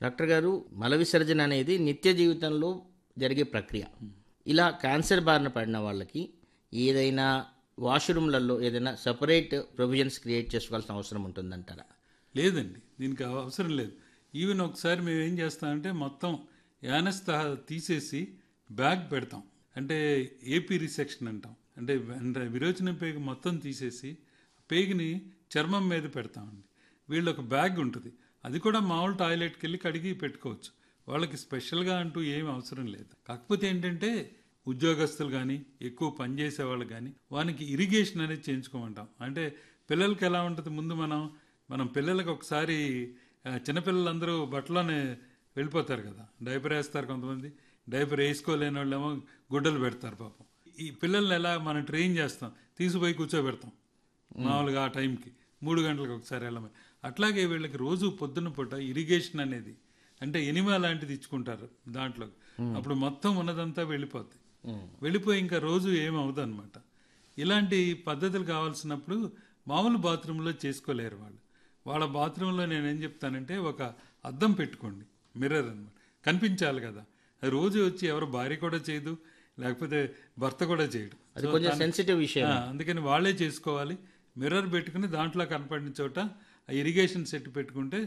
doctor గారు మల విసర్జన అనేది నిత్య జీవితంలో జరిగే ప్రక్రియ ఇలా క్యాన్సర్ బారిన పడిన వాళ్ళకి ఏదైనా వాష్రూమ్లలో ఏదైనా సపరేట్ ప్రొవిజన్స్ క్రియేట్ చేసుకోవాల్సిన అవసరం ఉంటుందంటారా లేదండి దీనికి అవ- అవసరం లేదు ఈవెన్ ఒకసారి మేము ఏం చేస్తామంటే మొత్తం యానస్తా తీసేసి బ్యాగ్ పెడతాం అంటే ఏపీ రిసెక్షన్ అంటాం అంటే అంటే విరోచన పేగు మొత్తం తీసేసి పేగుని చర్మం మీద పెడతామండి వీళ్ళు ఒక బ్యాగ్ ఉంటుంది అది కూడా మామూలు టాయిలెట్కి వెళ్ళి కడిగి పెట్టుకోవచ్చు వాళ్ళకి స్పెషల్గా అంటూ ఏం అవసరం లేదు కాకపోతే ఏంటంటే ఉద్యోగస్తులు కానీ ఎక్కువ పనిచేసే వాళ్ళు కానీ వానికి ఇరిగేషన్ అనేది చేయించుకోమంటాం అంటే పిల్లలకి ఎలా ఉంటుంది ముందు మనం మనం పిల్లలకి ఒకసారి ఆ, చిన్నపిల్లలందరూ బట్టలోనే వెళ్ళిపోతారు కదా డైపర్ వేస్తారు కొంతమంది డైపర్ వేసుకోలేని వాళ్ళేమో గుడ్డలు పెడతారు పాపం ఈ పిల్లల్ని ఎలా మనం ట్రైన్ చేస్తాం తీసుకుపోయి కూర్చోబెడతాం మామూలుగా ఆ టైంకి మూడు గంటలకు ఒకసారి వెళ్ళమని అట్లాగే వీళ్ళకి రోజు పొద్దున్న పూట ఇరిగేషన్ అనేది అంటే ఎనిమా లాంటిది ఇచ్చుకుంటారు దాంట్లో అప్పుడు మొత్తం ఉన్నదంతా వెళ్ళిపోద్ది వెళ్ళిపోయి ఇంకా రోజు ఏమవుదు అనమాట ఇలాంటి పద్ధతులు కావాల్సినప్పుడు మామూలు బాత్రూంలో చేసుకోలేరు వాళ్ళు వాళ్ళ బాత్రూంలో నేను ఏం చెప్తానంటే ఒక అద్దం పెట్టుకోండి మిర్రర్ అన్నమాట కనిపించాలి కదా అది రోజు వచ్చి ఎవరు భార్య కూడా చేయదు లేకపోతే భర్త కూడా చేయడు అది కొంచెం సెన్సిటివ్ విషయం ఆ, అందుకని వాళ్ళే చేసుకోవాలి మిర్రర్ పెట్టుకుని దాంట్లో కనపడిన చోట ఆ ఇరిగేషన్ సెట్ పెట్టుకుంటే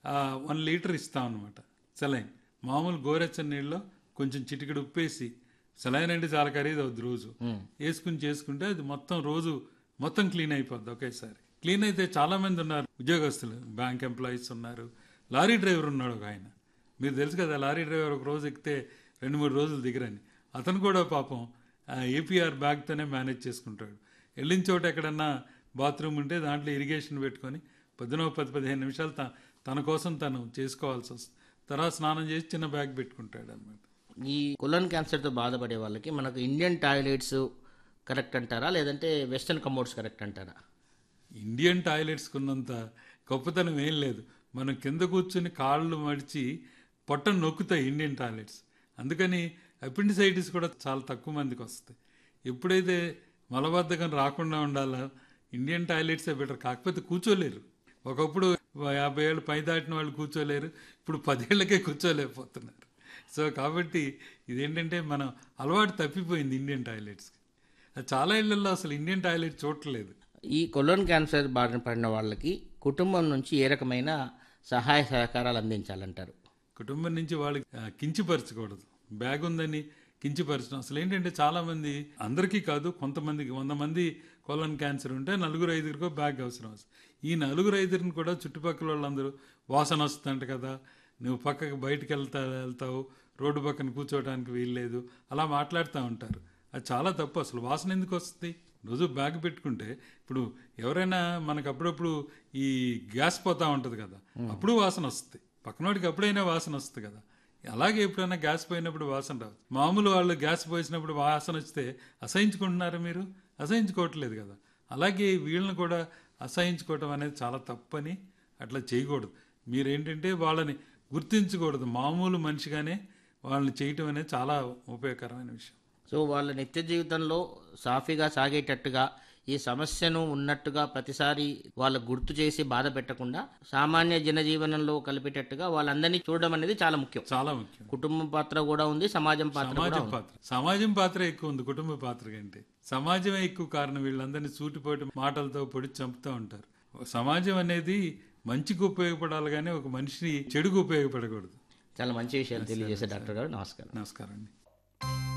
వన్ లీటర్ ఇస్తాం అనమాట సెలైన్ మామూలు గోరెచ్చని నీళ్ళలో కొంచెం చిటికెడు ఉప్పేసి సెలైన్ అంటే చాలా ఖరీదు అవుద్ది రోజు వేసుకుని చేసుకుంటే అది మొత్తం రోజు మొత్తం క్లీన్ అయిపోద్ది ఒకేసారి క్లీన్ అయితే చాలా మంది ఉన్నారు ఉద్యోగస్తులు బ్యాంక్ ఎంప్లాయీస్ ఉన్నారు లారీ డ్రైవర్ ఉన్నాడు ఒక ఆయన మీరు తెలుసు కదా లారీ డ్రైవర్ ఒక రోజు ఎక్కితే రెండు మూడు రోజులు దిగరని అతను కూడా పాపం ఏపీఆర్ బ్యాగ్తోనే మేనేజ్ చేసుకుంటాడు వెళ్ళిన చోట ఎక్కడన్నా బాత్రూమ్ ఉంటే దాంట్లో ఇరిగేషన్ పెట్టుకొని పొద్దున ఒక పది పదిహేను నిమిషాలు త- తన కోసం తను చేసుకోవాల్సి వస్తుంది తర్వాత స్నానం చేసి చిన్న బ్యాగ్ పెట్టుకుంటాడు అనమాట ఈ కొలన్ క్యాన్సర్తో బాధపడే వాళ్ళకి మనకు ఇండియన్ టాయిలెట్స్ కరెక్ట్ అంటారా లేదంటే వెస్టర్న్ కమోడ్స్ కరెక్ట్ అంటారా ఇండియన్ టాయిలెట్స్కి ఉన్నంత గొప్పతనం ఏం లేదు మనం కింద కూర్చుని కాళ్ళు మడిచి పొట్టను నొక్కుతాయి ఇండియన్ టాయిలెట్స్ అందుకని అపెండిసైటిస్ కూడా చాలా తక్కువ మందికి వస్తాయి ఎప్పుడైతే మలబద్ధకం రాకుండా ఉండాలో ఇండియన్ టాయిలెట్సే బెటర్ కాకపోతే కూర్చోలేరు ఒకప్పుడు యాభై ఏళ్ళు పై దాటిన వాళ్ళు కూర్చోలేరు ఇప్పుడు పదేళ్లకే కూర్చోలేకపోతున్నారు సో కాబట్టి ఇదేంటంటే మనం అలవాటు తప్పిపోయింది ఇండియన్ టాయిలెట్స్కి చాలా ఇళ్లలో అసలు ఇండియన్ టాయిలెట్ చూడట్లేదు ఈ కొలోన్ క్యాన్సర్ బారిన పడిన వాళ్ళకి కుటుంబం నుంచి ఏ రకమైన సహాయ సహకారాలు అందించాలంటారు కుటుంబం నుంచి వాళ్ళకి ఆ, కించపరచకూడదు బ్యాగ్ ఉందని కించపరచడం అసలు ఏంటంటే చాలా మంది అందరికీ కాదు కొంతమందికి వంద మంది కోలన్ క్యాన్సర్ ఉంటే నలుగురు ఐదుగురికో బ్యాగ్ అవసరం వస్తుంది ఈ నలుగురు ఐదుగురిని కూడా చుట్టుపక్కల వాళ్ళందరూ వాసన వస్తుందంట కదా నువ్వు పక్కకి బయటికి వెళ్తా వెళ్తావు రోడ్డు పక్కన కూర్చోవడానికి వీల్లేదు అలా మాట్లాడుతూ ఉంటారు అది చాలా తప్పు అసలు వాసన ఎందుకు వస్తుంది రోజు బ్యాగ్ పెట్టుకుంటే ఇప్పుడు ఎవరైనా మనకు అప్పుడప్పుడు ఈ గ్యాస్ పోతా ఉంటుంది కదా అప్పుడు వాసన వస్తుంది పక్కనోడికి అప్పుడైనా వాసన వస్తుంది కదా అలాగే ఎప్పుడైనా గ్యాస్ పోయినప్పుడు వాసన రాదు మామూలు వాళ్ళు గ్యాస్ పోసినప్పుడు వాసన వస్తే అసహించుకుంటున్నారు మీరు అసహించుకోవట్లేదు కదా అలాగే వీళ్ళని కూడా అసహించుకోవటం అనేది చాలా తప్పని అట్లా చేయకూడదు మీరేంటంటే వాళ్ళని గుర్తించకూడదు మామూలు మనిషిగానే వాళ్ళని చేయటం అనేది చాలా ఉపయోగకరమైన విషయం సో వాళ్ళ నిత్య జీవితంలో సాఫీగా సాగేటట్టుగా ఈ సమస్యను ఉన్నట్టుగా ప్రతిసారి వాళ్ళకు గుర్తు చేసి బాధ పెట్టకుండా సామాన్య జనజీవనంలో కలిపేటట్టుగా వాళ్ళందరినీ చూడడం అనేది చాలా ముఖ్యం చాలా ముఖ్యం కుటుంబం పాత్ర కూడా ఉంది సమాజం పాత్ర కూడా సమాజం ఉంది పాత్ర సమాజం పాత్ర ఎక్కువ ఉంది కుటుంబ పాత్ర కంటే సమాజమే ఎక్కువ కారణం వీళ్ళందరినీ సూటిపోటి మాటలతో పొడి చంపుతూ ఉంటారు సమాజం అనేది మంచికి ఉపయోగపడాలి కానీ ఒక మనిషిని చెడుకు ఉపయోగపడకూడదు చాలా మంచి విషయాలు తెలియజేసే డాక్టర్ గారు నమస్కారం నమస్కారం అండి